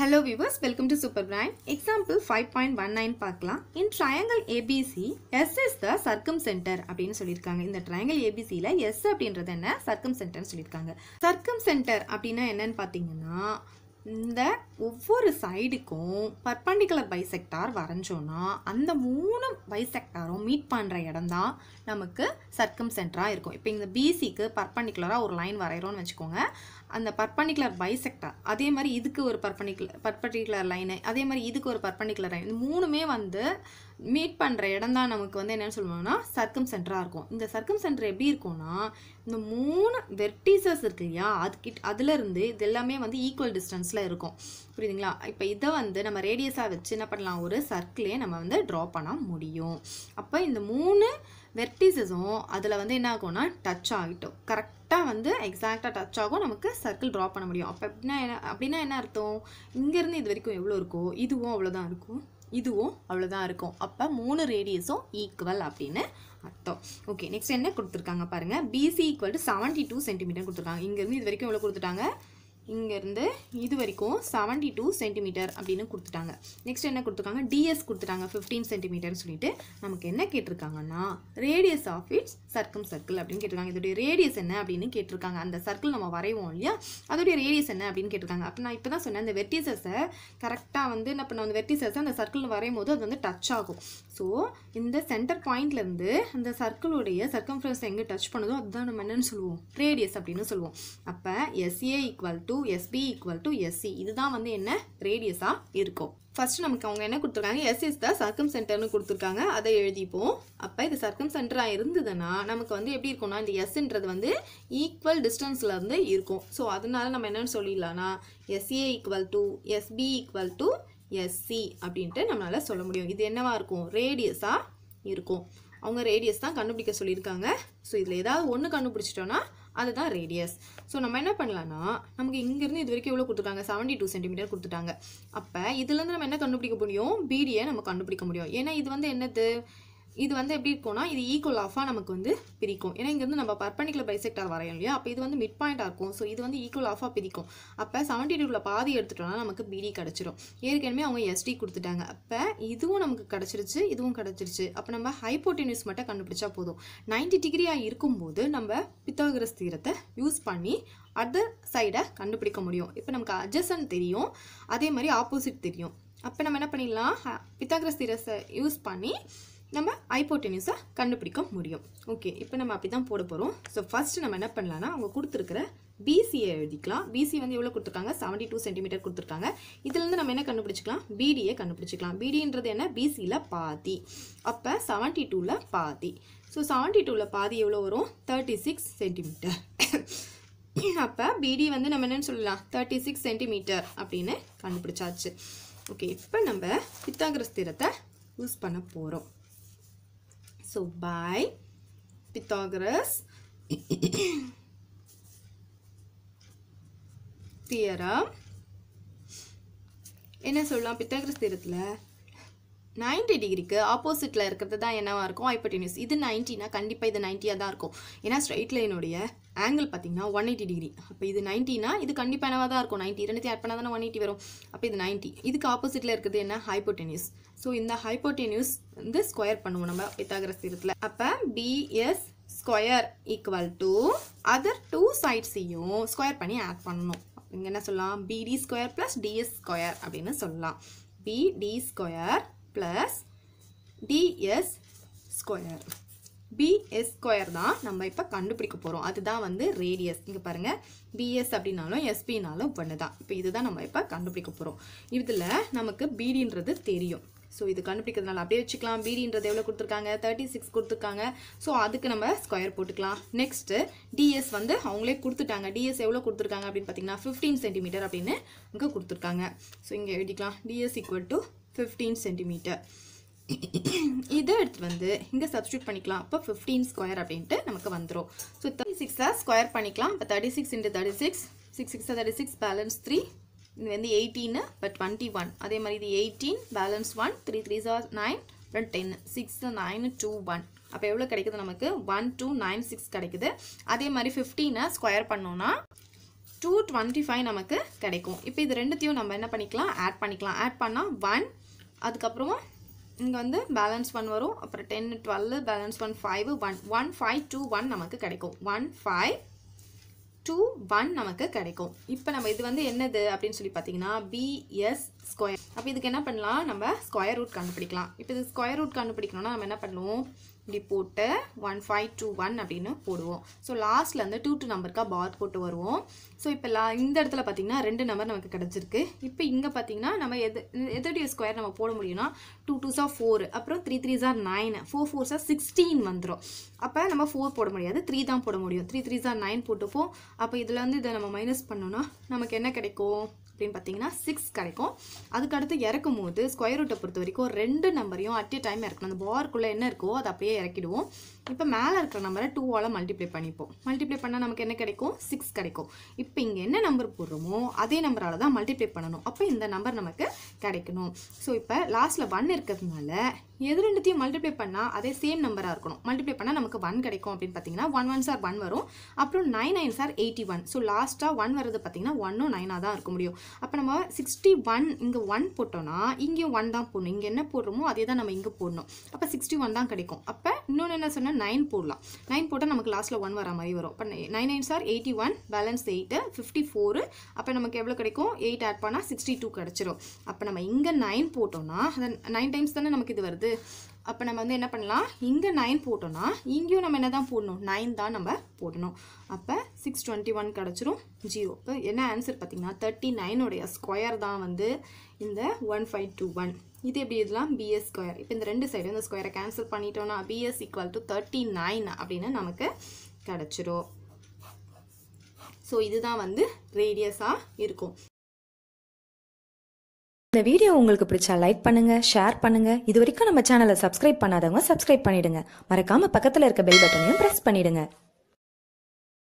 Hello viewers, welcome to Super Brain. Example 5.19 பார்க்கலாம். In triangle ABC, S is the circumcenter அப்படின்னு சொல்லியிருக்காங்க. இந்த triangle ABCல S அப்படின்றது என்ன circumcenter சொல்லியிருக்காங்க. circumcenter அப்படின்னா என்னன்னு பார்த்தீங்கன்னா இந்த ஒவ்வொரு சைடுக்கும் பர்பண்டிகுலர் பைசெக்டார் வரைஞ்சோன்னா அந்த மூணு பைசெக்டாரும் மீட் பண்ணுற இடம் தான் நமக்கு சர்க்கம் சென்டராக இருக்கும் இப்போ இந்த பிசிக்கு பர்பண்டிகுலராக ஒரு லைன் வரைகிறோம்னு வச்சுக்கோங்க அந்த பர்பண்டிகுலர் பைசெக்டார் அதே மாதிரி இதுக்கு ஒரு பர்பண்டிகுலர் பர்பண்டிகுலர் லைனு அதே மாதிரி இதுக்கு ஒரு பர்பண்டிகுலர் லைன் இந்த மூணுமே வந்து மீட் பண்ணுற இடம் தான் நமக்கு வந்து என்னென்னு சொல்லுவோம்னா சர்க்கம் சென்டராக இருக்கும் இந்த சர்க்கம் சென்டர் எப்படி இருக்கும்னா இந்த மூணு வெர்டிசஸ் இருக்கு இல்லையா அதுக்கிட்ட அதுலேருந்து இது எல்லாமே வந்து ஈக்குவல் டிஸ்டன்ஸில் இருக்கும் புரியுதுங்களா இப்போ இதை வந்து நம்ம ரேடியஸாக வச்சு என்ன பண்ணலாம் ஒரு சர்க்கிளே நம்ம வந்து ட்ரா பண்ண முடியும் அப்போ இந்த மூணு வெர்டிசஸும் அதில் வந்து என்ன ஆகும்னா டச் ஆகிட்டோம் கரெக்டாக வந்து எக்ஸாக்டாக டச் ஆகும் நமக்கு சர்க்கிள் ட்ரா பண்ண முடியும் அப்போ எப்படின்னா என்ன அப்படின்னா என்ன அர்த்தம் இங்கேருந்து இது வரைக்கும் எவ்வளோ இருக்கோ இதுவும் அவ்வளோதான் இருக்கும் இதுவும் அவ்வளோதான் இருக்கும் அப்போ மூணு ரேடியஸும் ஈக்குவல் அப்படின்னு அர்த்தம் ஓகே நெக்ஸ்ட் என்ன கொடுத்துருக்காங்க பாருங்கள் PC equal to seventy two centimetre கொடுத்துருக்காங்க இங்கேருந்து இது வரைக்கும் எவ்வளோ கொடுத்துட்டாங்க இங்கேருந்து இது வரைக்கும் செவன்ட்டி டூ சென்டிமீட்டர் அப்படின்னு கொடுத்துட்டாங்க நெக்ஸ்ட் என்ன கொடுத்துருக்காங்க டிஎஸ் கொடுத்துட்டாங்க ஃபிஃப்டீன் சென்டிமீட்டர்னு சொல்லிட்டு நமக்கு என்ன கேட்டிருக்காங்கன்னா radius of its circum circle அப்படின்னு கேட்டிருக்காங்க இதோடைய ரேடியஸ் என்ன அப்படின்னு கேட்டிருக்காங்க அந்த சர்க்கிள் நம்ம வரைவோம் இல்லையா அதோடைய ரேடியஸ் என்ன அப்படின்னு கேட்டிருக்காங்க அப்போ நான் இப்போ தான் சொன்னேன் அந்த வெர்டிசஸை கரெக்டாக வந்து நான் இப்போ நான் அந்த வெர்டிசஸை அந்த சர்க்கிள் வரையும் போது அது வந்து டச் ஆகும் ஸோ இந்த சென்டர் பாயிண்ட்லேருந்து அந்த சர்க்கிளுடைய சர்க்கம்ஃபரன்ஸ் எங்கே டச் பண்ணுதோ அதுதான் நம்ம என்னன்னு சொல்லுவோம் ரேடியஸ் அப்படின்னு சொல்லுவோம் அப்போ SA equal to SB equal to SC இதுதான் வந்து என்ன ரேடியஸாக இருக்கும் ஃபர்ஸ்ட் நமக்கு அவங்க என்ன கொடுத்துருக்காங்க எஸ் இஸ் த சர்க்கம் சென்டர்னு கொடுத்துருக்காங்க அதை எழுதிப்போம் அப்போ இது சர்க்கம் சென்டராக இருந்ததுன்னா நமக்கு வந்து எப்படி இருக்கும்னா இந்த எஸ்ன்றது வந்து ஈக்குவல் டிஸ்டன்ஸில் இருந்து இருக்கும் ஸோ அதனால நம்ம என்னென்னு சொல்லிடலாம்னா SA equal to SB equal to SC அப்படின்ட்டு நம்மளால் சொல்ல முடியும் இது என்னவா இருக்கும் ரேடியஸாக இருக்கும் அவங்க ரேடியஸ் தான் கண்டுபிடிக்க சொல்லியிருக்காங்க ஸோ இதில் ஏதாவது ஒன்று கண்டுபிடிச்சிட்டோன்னா அதுதான் ரேடியஸ் ஸோ நம்ம என்ன பண்ணலாம்னா நமக்கு இங்கேருந்து இது வரைக்கும் எவ்வளோ கொடுத்துருக்காங்க செவன்ட்டி டூ சென்டிமீட்டர் கொடுத்துட்டாங்க அப்போ இதுலேருந்து நம்ம என்ன கண்டுபிடிக்க முடியும் பிடியை நம்ம கண்டுபிடிக்க முடியும் ஏன்னா இது வந்து என்னது இது வந்து எப்படி இருக்கும்னா இது ஈக்குவல் ஆஃபாக நமக்கு வந்து பிரிக்கும் ஏன்னா இங்கேருந்து நம்ம பர்பண்டிகுலர் பைசெக்டார் வரையும் இல்லையா அப்போ இது வந்து மிட் பாயிண்டாக இருக்கும் ஸோ இது வந்து ஈக்குவல் ஆஃபாக பிரிக்கும் அப்போ செவன்ட்டி டூவில் பாதி எடுத்துட்டோம்னா நமக்கு பிடி கிடச்சிரும் ஏற்கனவே அவங்க எஸ்டி கொடுத்துட்டாங்க அப்போ இதுவும் நமக்கு கிடச்சிருச்சு இதுவும் கிடச்சிருச்சு அப்போ நம்ம ஹைப்போட்டெனியூஸ் மட்டும் கண்டுபிடிச்சா போதும் நைன்டி டிகிரியாக இருக்கும்போது நம்ம பித்தாகரஸ் தீரத்தை யூஸ் பண்ணி அதர் சைடை கண்டுபிடிக்க முடியும் இப்போ நமக்கு அட்ஜசன் தெரியும் அதே மாதிரி ஆப்போசிட் தெரியும் அப்போ நம்ம என்ன பண்ணிடலாம் பித்தாகரஸ் தீரத்தை யூஸ் பண்ணி நம்ம ஐப்போட்டெனியூஸை கண்டுபிடிக்க முடியும் ஓகே இப்போ நம்ம அப்படி தான் போட போகிறோம் ஸோ ஃபர்ஸ்ட் நம்ம என்ன பண்ணலாம்னா அவங்க கொடுத்துருக்கிற பிசியை எழுதிக்கலாம் பிசி வந்து எவ்வளோ கொடுத்துருக்காங்க செவன்ட்டி டூ சென்டிமீட்டர் கொடுத்துருக்காங்க இதுலேருந்து நம்ம என்ன கண்டுபிடிச்சிக்கலாம் பிடியை கண்டுபிடிச்சிக்கலாம் பிடின்றது என்ன பிசியில் பாதி அப்போ செவன்ட்டி டூவில் பாதி ஸோ செவன்ட்டி டூவில் பாதி எவ்வளோ வரும் தேர்ட்டி சிக்ஸ் சென்டிமீட்டர் அப்போ பிடி வந்து நம்ம என்னென்னு சொல்லலாம் தேர்ட்டி சிக்ஸ் சென்டிமீட்டர் அப்படின்னு கண்டுபிடிச்சாச்சு ஓகே இப்போ நம்ம பித்தாகரஸ் தீரத்தை யூஸ் பண்ண போகிறோம் So by Pythagoras theorem என்ன சொல்லலாம் பித்தாகரஸ் தீரத்தில் நைன்டி டிகிரிக்கு ஆப்போசிட்டில் இருக்கிறது தான் என்னவா இருக்கும் ஹைப்போட்டெனியூஸ் இது நைன்ட்டினா கண்டிப்பாக இது நைன்ட்டியாக தான் இருக்கும் ஏன்னா ஸ்ட்ரைட் லைனுடைய ஆங்கிள் பார்த்தீங்கன்னா ஒன் எயிட்டி டிகிரி அப்போ இது நைன்ட்டினா இது கண்டிப்பாக என்னவாக தான் இருக்கும் நைன்ட்டி ரெண்டுத்தையும் ஆட் பண்ணால் தானே ஒன் எயிட்டி வரும் அப்போ இது நைன்ட்டி இதுக்கு ஆப்போசிட்டில் இருக்கிறது என்ன ஹைப்போட்டெனியூஸ் ஸோ இந்த ஹைப்போட்டெனியூஸ் வந்து ஸ்கொயர் பண்ணுவோம் நம்ம பித்தாகரஸ் தீரத்தில் அப்போ BS square equal to other two சைட்ஸையும் ஸ்கொயர் பண்ணி ஆட் பண்ணணும் இங்கே என்ன சொல்லலாம் BD square plus DS square அப்படின்னு சொல்லலாம் BD square plus DS square BS square தான் நம்ம இப்போ கண்டுபிடிக்க போகிறோம் அதுதான் வந்து ரேடியஸ் இங்கே பாருங்கள் பிஎஸ் அப்படின்னாலும் எஸ்பினாலும் ஒன்று தான் இப்போ இதுதான் நம்ம இப்போ கண்டுபிடிக்க போகிறோம் இதில் நமக்கு பிடின்றது தெரியும் ஸோ இது கண்டுபிடிக்கிறதுனால அப்படியே வச்சுக்கலாம் பிடின்றது எவ்வளோ கொடுத்துருக்காங்க தேர்ட்டி சிக்ஸ் கொடுத்துருக்காங்க ஸோ அதுக்கு நம்ம ஸ்கொயர் போட்டுக்கலாம் நெக்ஸ்ட்டு டிஎஸ் வந்து அவங்களே கொடுத்துட்டாங்க டிஎஸ் எவ்வளோ கொடுத்துருக்காங்க அப்படின்னு பார்த்தீங்கன்னா ஃபிஃப்டீன் சென்டிமீட்டர் அப்படின்னு இங்கே கொடுத்துருக்காங்க ஸோ இங்கே எழுதிக்கலாம் DS equal to fifteen centimetre இதை எடுத்து வந்து இங்கே சப்ஸ்டியூட் பண்ணிக்கலாம் அப்போ ஃபிஃப்டீன் ஸ்கொயர் அப்படின்ட்டு நமக்கு வந்துடும் ஸோ தேர்ட்டி சிக்ஸை ஸ்கொயர் பண்ணிக்கலாம் இப்போ thirty six into thirty six six six thirty six balance three இது வந்து எயிட்டீனு இப்போ டுவெண்ட்டி ஒன் அதே மாதிரி இது eighteen balance one three three சார் நைன் அப்புறம் ten six nine two one அப்போ எவ்வளோ கிடைக்குது நமக்கு ஒன் டூ நைன் சிக்ஸ் கிடைக்குது அதே மாதிரி ஃபிஃப்டீனை ஸ்கொயர் பண்ணோன்னா டூ டுவெண்ட்டி ஃபைவ் நமக்கு கிடைக்கும் இப்போ இது ரெண்டுத்தையும் நம்ம என்ன பண்ணிக்கலாம் ஆட் பண்ணிக்கலாம் ஆட் பண்ணால் ஒன் அதுக்கப்புறமா இங்கே வந்து பேலன்ஸ் ஒன் வரும் அப்புறம் ten twelve balance one five one one five two one நமக்கு கிடைக்கும் ஒன் ஃபைவ் டூ ஒன் நமக்கு கிடைக்கும் இப்போ நம்ம இது வந்து என்னது அப்படின்னு சொல்லி பார்த்தீங்கன்னா பிஎஸ் ஸ்கொயர் அப்போ இதுக்கு என்ன பண்ணலாம் நம்ம ஸ்கொயர் ரூட் கண்டுபிடிக்கலாம் இப்போ இது ஸ்கொயர் ரூட் கண்டுபிடிக்கணும்னா நம்ம என்ன பண்ணுவோம் இப்படி போட்டு ஒன் ஃபைவ் டூ ஒன் அப்படின்னு போடுவோம் ஸோ லாஸ்ட்டில் வந்து டூ டூ நம்பருக்காக பார் போட்டு வருவோம் ஸோ இப்போ லா இந்த இடத்துல பார்த்தீங்கன்னா ரெண்டு நம்பர் நமக்கு கிடச்சிருக்கு இப்போ இங்கே பார்த்தீங்கன்னா நம்ம எது எதுடைய ஸ்கொயர் நம்ம போட முடியும்னா டூ டூ சார் ஃபோர் அப்புறம் த்ரீ த்ரீ சார் நைன் ஃபோர் ஃபோர் சார் சிக்ஸ்டீன் வந்துடும் அப்போ நம்ம ஃபோர் போட முடியாது த்ரீ தான் போட முடியும் த்ரீ த்ரீ சார் நைன் போட்டுப்போம் அப்போ இதில் வந்து இதை நம்ம மைனஸ் பண்ணோன்னா நமக்கு என்ன கிடைக்கும் அப்படின்னு பார்த்தீங்கன்னா சிக்ஸ் கிடைக்கும் அதுக்கு அடுத்து இறக்கும் போது ஸ்கொயர் ரூட்டை பொறுத்த வரைக்கும் ரெண்டு நம்பரையும் அட் எ டைம் இறக்கணும் அந்த பார்க்குள்ளே என்ன இருக்கோ அதை அப்படியே இறக்கிடுவோம் இப்போ மேலே இருக்கிற நம்பரை டூவால் மல்டிப்ளை பண்ணிப்போம் மல்டிப்ளை பண்ணால் நமக்கு என்ன கிடைக்கும் சிக்ஸ் கிடைக்கும் இப்போ இங்கே என்ன நம்பர் போடுறோமோ அதே நம்பரால் தான் மல்டிப்ளை பண்ணணும் அப்போ இந்த நம்பர் நமக்கு கிடைக்கணும் ஸோ இப்போ லாஸ்ட்டில் ஒன் இருக்கிறதுனால எது ரெண்டுத்தையும் மல்டிப்ளை பண்ணால் அதே சேம் நம்பராக இருக்கணும் மல்டிப்ளை பண்ணால் நமக்கு ஒன் கிடைக்கும் அப்படின்னு பார்த்தீங்கன்னா ஒன் ஒன் சார் ஒன் வரும் அப்புறம் நைன் நைன் சார் எயிட்டி ஒன் ஸோ லாஸ்ட்டாக ஒன் வர்றது பார்த்தீங்கன்னா ஒன்னும் நைனாக தான் இருக்க முடியும் அப்போ நம்ம சிக்ஸ்டி ஒன் இங்கே ஒன் போட்டோம்னா இங்கேயும் ஒன் தான் போடணும் இங்கே என்ன போடுறோமோ அதே தான் நம்ம இங்கே போடணும் அப்போ சிக்ஸ்டி ஒன் தான் கிடைக்கும் அப்போ இன்னொன்று என்ன சொன்னால் நைன் போடலாம் நைன் போட்டால் நமக்கு லாஸ்ட்டில் ஒன் வர மாதிரி வரும் இப்போ நைன் நைன் சார் eighty one balance eight fifty four அப்போ நமக்கு எவ்வளோ கிடைக்கும் எயிட் ஆட் பண்ணால் சிக்ஸ்டி டூ கிடச்சிரும் அப்போ நம்ம இங்கே நைன் போட்டோம்னா அந்த நைன் டைம்ஸ் தானே நமக்கு இது வருது அப்போ நம்ம வந்து என்ன பண்ணலாம் இங்கே நைன் போட்டோம்னா இங்கேயும் நம்ம என்ன தான் போடணும் நைன் தான் நம்ம போடணும் அப்போ சிக்ஸ் டுவெண்ட்டி ஒன் கிடச்சிரும் ஜீரோ இப்போ என்ன ஆன்சர் பார்த்தீங்கன்னா தேர்ட்டி நைனுடைய ஸ்கொயர் தான் வந்து இந்த ஒன் ஃபைவ் டூ ஒன் இது எப்படி இதெல்லாம் பிஎஸ் ஸ்கொயர் இப்போ இந்த ரெண்டு சைடும் இந்த ஸ்கொயரை கேன்சல் பண்ணிட்டோம்னா BS equal to thirty nine அப்படின்னு நமக்கு கிடச்சிரும் ஸோ இதுதான் வந்து ரேடியஸாக இருக்கும் இந்த வீடியோ உங்களுக்கு பிடிச்சா லைக் பண்ணுங்க ஷேர் பண்ணுங்க இது வரைக்கும் நம்ம சேனலை சப்ஸ்கிரைப் பண்ணாதவங்க சப்ஸ்கிரைப் பண்ணிடுங்க மறக்காம பக்கத்துல இருக்க பெல் பட்டனையும் பிரஸ் பண்ணிடுங்க